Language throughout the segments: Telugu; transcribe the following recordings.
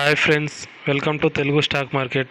hi friends welcome to Telugu stock market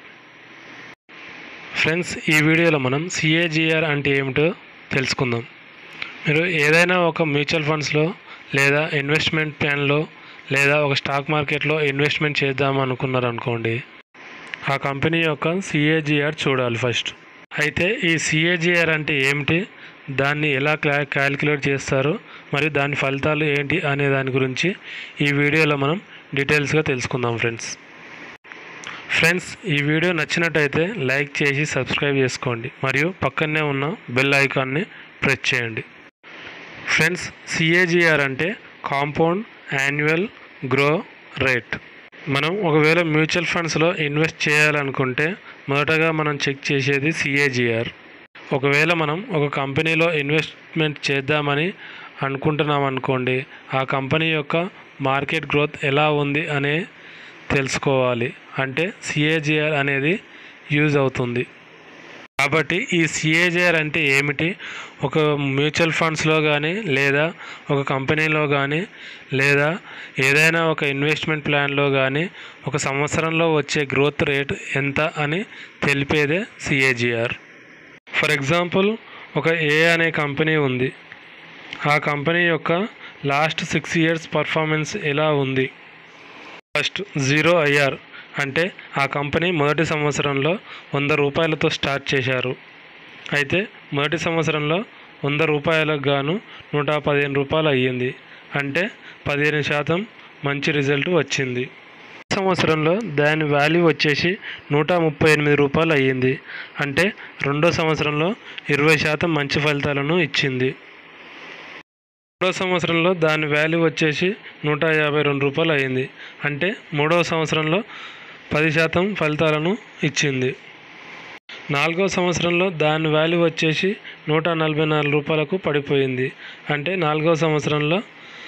friends ఈ వీడియోలో మనం సిఏజిఆర్ అంటే ఏమిటో తెలుసుకుందాం మీరు ఏదైనా ఒక మ్యూచువల్ ఫండ్స్లో లేదా ఇన్వెస్ట్మెంట్ ప్లాన్లో లేదా ఒక స్టాక్ మార్కెట్లో ఇన్వెస్ట్మెంట్ చేద్దాం అనుకున్నారు అనుకోండి ఆ కంపెనీ యొక్క సిఏజిఆర్ చూడాలి ఫస్ట్ అయితే ఈ సిఏజిఆర్ అంటే ఏమిటి దాన్ని ఎలా క్లా క్యాలిక్యులేట్ చేస్తారు మరియు దాని ఫలితాలు ఏంటి అనే దాని గురించి ఈ వీడియోలో మనం డీటెయిల్స్గా తెలుసుకుందాం ఫ్రెండ్స్ ఫ్రెండ్స్ ఈ వీడియో నచ్చినట్టయితే లైక్ చేసి సబ్స్క్రైబ్ చేసుకోండి మరియు పక్కనే ఉన్న బెల్ ఐకాన్ని ప్రెస్ చేయండి ఫ్రెండ్స్ సిఏజిఆర్ అంటే కాంపౌండ్ యాన్యువల్ గ్రో రేట్ మనం ఒకవేళ మ్యూచువల్ ఫండ్స్లో ఇన్వెస్ట్ చేయాలనుకుంటే మొదటగా మనం చెక్ చేసేది సిఏజిఆర్ ఒకవేళ మనం ఒక కంపెనీలో ఇన్వెస్ట్మెంట్ చేద్దామని అనుకుంటున్నాం అనుకోండి ఆ కంపెనీ యొక్క మార్కెట్ గ్రోత్ ఎలా ఉంది అనే తెలుసుకోవాలి అంటే సిఏజిఆర్ అనేది యూజ్ అవుతుంది కాబట్టి ఈ సిఏజిఆర్ అంటే ఏమిటి ఒక మ్యూచువల్ ఫండ్స్లో కానీ లేదా ఒక కంపెనీలో కానీ లేదా ఏదైనా ఒక ఇన్వెస్ట్మెంట్ ప్లాన్లో కానీ ఒక సంవత్సరంలో వచ్చే గ్రోత్ రేట్ ఎంత అని తెలిపేదే సిఏజిఆర్ ఫర్ ఎగ్జాంపుల్ ఒక ఏ అనే కంపెనీ ఉంది ఆ కంపెనీ యొక్క లాస్ట్ సిక్స్ ఇయర్స్ పర్ఫార్మెన్స్ ఎలా ఉంది ఫస్ట్ జీరో ఐఆర్ అంటే ఆ కంపెనీ మొదటి సంవత్సరంలో వంద రూపాయలతో స్టార్ట్ చేశారు అయితే మొదటి సంవత్సరంలో వంద రూపాయలకు గాను నూట పదిహేను రూపాయలు అయ్యింది అంటే పదిహేను శాతం మంచి రిజల్ట్ వచ్చింది సంవత్సరంలో దాని వాల్యూ వచ్చేసి నూట ముప్పై ఎనిమిది రూపాయలు అయ్యింది అంటే రెండో సంవత్సరంలో ఇరవై శాతం మంచి ఫలితాలను ఇచ్చింది మూడో సంవత్సరంలో దాని వాల్యూ వచ్చేసి నూట యాభై రెండు రూపాయలు అయ్యింది అంటే మూడవ సంవత్సరంలో పది శాతం ఫలితాలను ఇచ్చింది నాలుగో సంవత్సరంలో దాని వాల్యూ వచ్చేసి నూట నలభై నాలుగు రూపాయలకు పడిపోయింది అంటే నాలుగో సంవత్సరంలో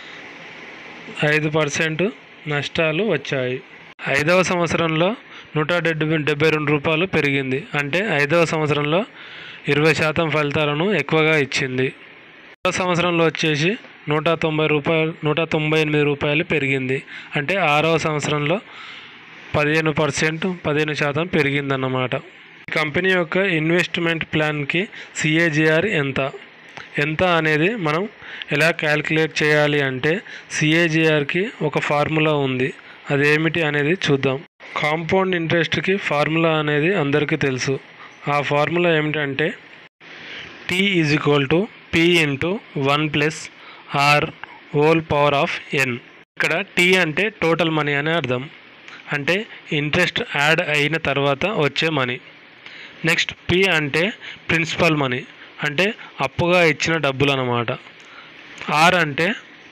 ఐదు పర్సెంట్ నష్టాలు వచ్చాయి ఐదవ సంవత్సరంలో నూట డెబ్బై డెబ్బై రెండు రూపాయలు పెరిగింది అంటే ఐదవ సంవత్సరంలో ఇరవై శాతం ఫలితాలను ఎక్కువగా ఇచ్చింది ఆరో సంవత్సరంలో వచ్చేసి నూట తొంభై రూపాయలు నూట తొంభై ఎనిమిది రూపాయలు పెరిగింది అంటే ఆరవ సంవత్సరంలో పదిహేను పర్సెంట్ పదిహేను శాతం పెరిగిందన్నమాట ఈ కంపెనీ యొక్క ఇన్వెస్ట్మెంట్ ప్లాన్కి సిఏజిఆర్ ఎంత ఎంత అనేది మనం ఎలా క్యాలిక్యులేట్ చేయాలి అంటే సిఏజిఆర్కి ఒక ఫార్ములా ఉంది అదేమిటి అనేది చూద్దాం కాంపౌండ్ ఇంట్రెస్ట్కి ఫార్ములా అనేది అందరికీ తెలుసు ఆ ఫార్ములా ఏమిటంటే T is equal to P into one plus R whole power of N ఇక్కడ టీ అంటే టోటల్ మనీ అనే అర్థం అంటే ఇంట్రెస్ట్ యాడ్ అయిన తర్వాత వచ్చే మనీ నెక్స్ట్ పి అంటే ప్రిన్సిపల్ మనీ అంటే అప్పుగా ఇచ్చిన డబ్బులు అన్నమాట ఆర్ అంటే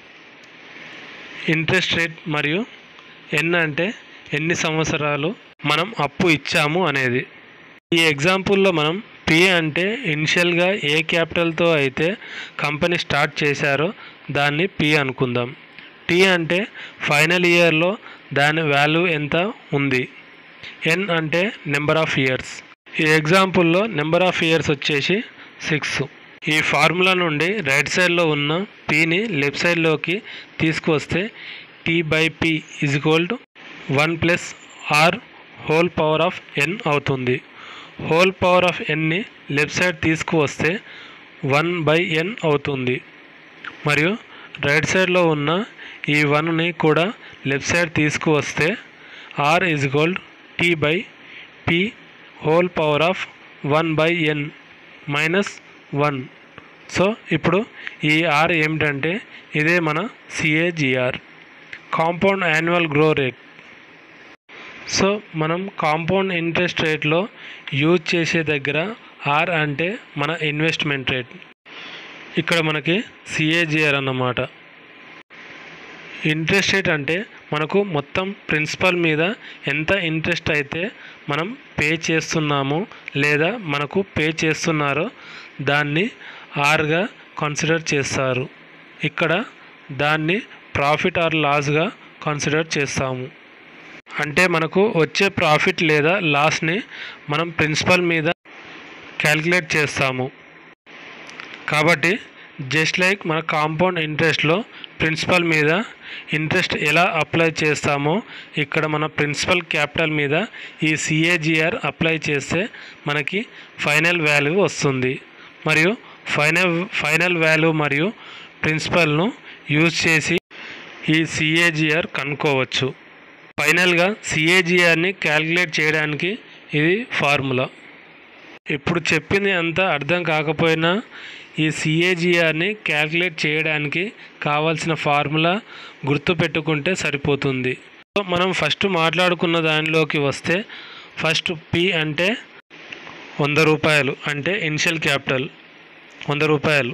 ఇంట్రెస్ట్ రేట్ మరియు ఎన్ అంటే ఎన్ని సంవత్సరాలు మనం అప్పు ఇచ్చాము అనేది ఈ ఎగ్జాంపుల్లో మనం పి అంటే ఇనిషియల్గా ఏ క్యాపిటల్తో అయితే కంపెనీ స్టార్ట్ చేశారో దాన్ని పి అనుకుందాం టీ అంటే ఫైనల్ ఇయర్లో దాని వాల్యూ ఎంత ఉంది ఎన్ అంటే నెంబర్ ఆఫ్ ఇయర్స్ ఈ ఎగ్జాంపుల్లో నెంబర్ ఆఫ్ ఇయర్స్ వచ్చేసి సిక్స్ ఈ ఫార్ములా నుండి రైట్ సైడ్లో ఉన్న పీని లెఫ్ట్ సైడ్లోకి తీసుకువస్తే T by P is equal to one plus R whole power of N అవుతుంది హోల్ పవర్ ఆఫ్ ఎన్ని లెఫ్ట్ సైడ్ తీసుకువస్తే వన్ బై ఎన్ అవుతుంది మరియు రైట్ సైడ్లో ఉన్న ఈ వన్ని కూడా లెఫ్ట్ సైడ్ తీసుకువస్తే R is equal T by P whole power of one by N minus one so ఇప్పుడు ఈ ఆర్ ఏమిటంటే ఇదే మన CAGR compound annual grow rate so మనం కాంపౌండ్ ఇంట్రెస్ట్ రేట్లో యూజ్ చేసే దగ్గర ఆర్ అంటే మన ఇన్వెస్ట్మెంట్ రేట్ ఇక్కడ మనకి సిఏజిఆర్ అన్నమాట ఇంట్రెస్ట్ రేట్ అంటే మనకు మొత్తం ప్రిన్సిపల్ మీద ఎంత ఇంట్రెస్ట్ అయితే మనం పే చేస్తున్నామో లేదా మనకు పే చేస్తున్నారో దాన్ని ఆర్గా కన్సిడర్ చేస్తారు ఇక్కడ దాన్ని ప్రాఫిట్ ఆర్ లాస్గా కన్సిడర్ చేస్తాము అంటే మనకు వచ్చే ప్రాఫిట్ లేదా లాస్ని మనం ప్రిన్సిపల్ మీద క్యాలిక్యులేట్ చేస్తాము కాబట్టి జస్ట్ లైక్ మన కాంపౌండ్ ఇంట్రెస్ట్లో ప్రిన్సిపల్ మీద ఇంట్రెస్ట్ ఎలా అప్లై చేస్తామో ఇక్కడ మన ప్రిన్సిపల్ క్యాపిటల్ మీద ఈ సిఏజిఆర్ అప్లై చేస్తే మనకి ఫైనల్ వాల్యూ వస్తుంది మరియు ఫైనల్ ఫైనల్ వాల్యూ మరియు ప్రిన్సిపల్ను యూజ్ చేసి ఈ సిఏజిఆర్ కనుక్కోవచ్చు ఫైనల్గా సిఏజిఆర్ని క్యాలిక్యులేట్ చేయడానికి ఇది ఫార్ములా ఇప్పుడు చెప్పింది అంతా అర్థం కాకపోయినా ఈ సిఏజిఆర్ని క్యాలిక్యులేట్ చేయడానికి కావాల్సిన ఫార్ములా గుర్తుపెట్టుకుంటే సరిపోతుంది సో మనం ఫస్ట్ మాట్లాడుకున్న దానిలోకి వస్తే ఫస్ట్ పి అంటే వంద రూపాయలు అంటే ఇనిషియల్ క్యాపిటల్ వంద రూపాయలు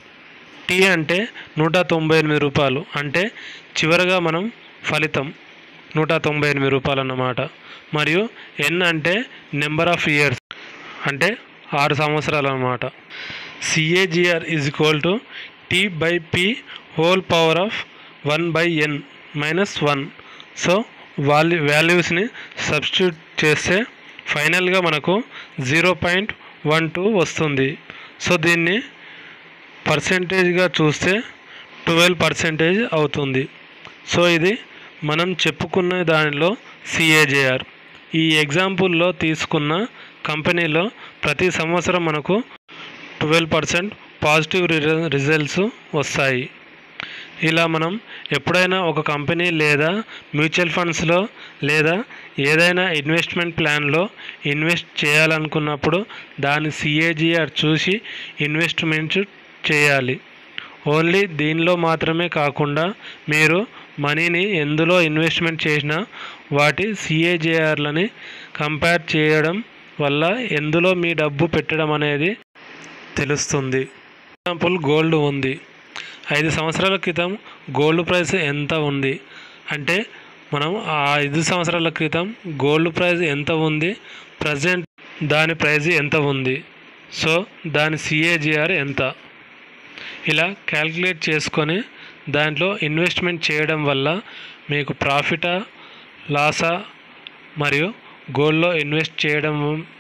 టీ అంటే నూట తొంభై ఎనిమిది రూపాయలు అంటే చివరగా మనం ఫలితం నూట తొంభై ఎనిమిది రూపాయలు అన్నమాట మరియు ఎన్ అంటే నెంబర్ ఆఫ్ ఇయర్స్ అంటే ఆరు సంవత్సరాలు అన్నమాట CAGR is equal to T by P whole power of one by N minus one so value వాల్యూస్ని సబ్స్టిట్యూట్ చేస్తే ఫైనల్గా మనకు జీరో పాయింట్ వన్ టూ వస్తుంది సో దీన్ని పర్సెంటేజ్గా చూస్తే ట్వెల్వ్ పర్సెంటేజ్ అవుతుంది సో ఇది మనం చెప్పుకున్న దానిలో సిఏజేఆర్ ఈ ఎగ్జాంపుల్లో తీసుకున్న కంపెనీలో ప్రతి సంవత్సరం మనకు ట్వెల్వ్ పర్సెంట్ పాజిటివ్ రిజల్ట్స్ వస్తాయి ఇలా మనం ఎప్పుడైనా ఒక కంపెనీ లేదా మ్యూచువల్ ఫండ్స్లో లేదా ఏదైనా ఇన్వెస్ట్మెంట్ ప్లాన్లో ఇన్వెస్ట్ చేయాలనుకున్నప్పుడు దాని సిఏజిఆర్ చూసి ఇన్వెస్ట్మెంట్ చేయాలి ఓన్లీ దీనిలో మాత్రమే కాకుండా మీరు మనీని ఎందులో ఇన్వెస్ట్మెంట్ చేసినా వాటి సిఏజేఆర్లని కంపేర్ చేయడం వల్ల ఎందులో మీ డబ్బు పెట్టడం అనేది తెలుస్తుంది ఎగ్జాంపుల్ గోల్డ్ ఉంది ఐదు సంవత్సరాల క్రితం గోల్డ్ ప్రైస్ ఎంత ఉంది అంటే మనం ఆ ఐదు సంవత్సరాల క్రితం గోల్డ్ ప్రైస్ ఎంత ఉంది ప్రజెంట్ దాని ప్రైస్ ఎంత ఉంది సో దాని సిఏజిఆర్ ఎంత ఇలా క్యాల్కులేట్ చేసుకొని దాంట్లో ఇన్వెస్ట్మెంట్ చేయడం వల్ల మీకు ప్రాఫిటా లాసా మరియు గోల్డ్లో ఇన్వెస్ట్ చేయడం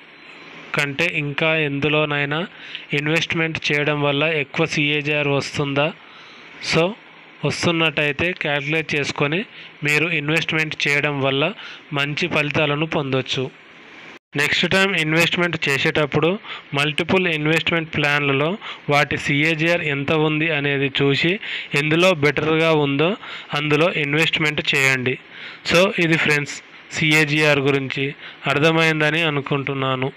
కంటే ఇంకా ఎందులోనైనా ఇన్వెస్ట్మెంట్ చేయడం వల్ల ఎక్కువ సిఏజిఆర్ వస్తుందా సో వస్తున్నట్టయితే క్యాల్కులేట్ చేసుకొని మీరు ఇన్వెస్ట్మెంట్ చేయడం వల్ల మంచి ఫలితాలను పొందొచ్చు నెక్స్ట్ టైం ఇన్వెస్ట్మెంట్ చేసేటప్పుడు మల్టిపుల్ ఇన్వెస్ట్మెంట్ ప్లాన్లలో వాటి సిఏజిఆర్ ఎంత ఉంది అనేది చూసి ఎందులో బెటర్గా ఉందో అందులో ఇన్వెస్ట్మెంట్ చేయండి సో ఇది ఫ్రెండ్స్ సిఏజిఆర్ గురించి అర్థమైందని అనుకుంటున్నాను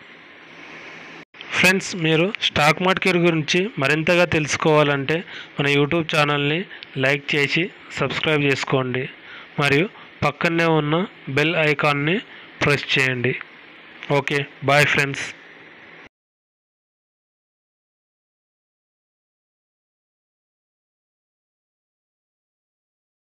ఫ్రెండ్స్ మీరు స్టాక్ మార్కెట్ గురించి మరింతగా తెలుసుకోవాలంటే మన యూట్యూబ్ ఛానల్ని లైక్ చేసి సబ్స్క్రైబ్ చేసుకోండి మరియు పక్కనే ఉన్న బెల్ ఐకాన్ని ప్రెస్ చేయండి ఓకే బాయ్ ఫ్రెండ్స్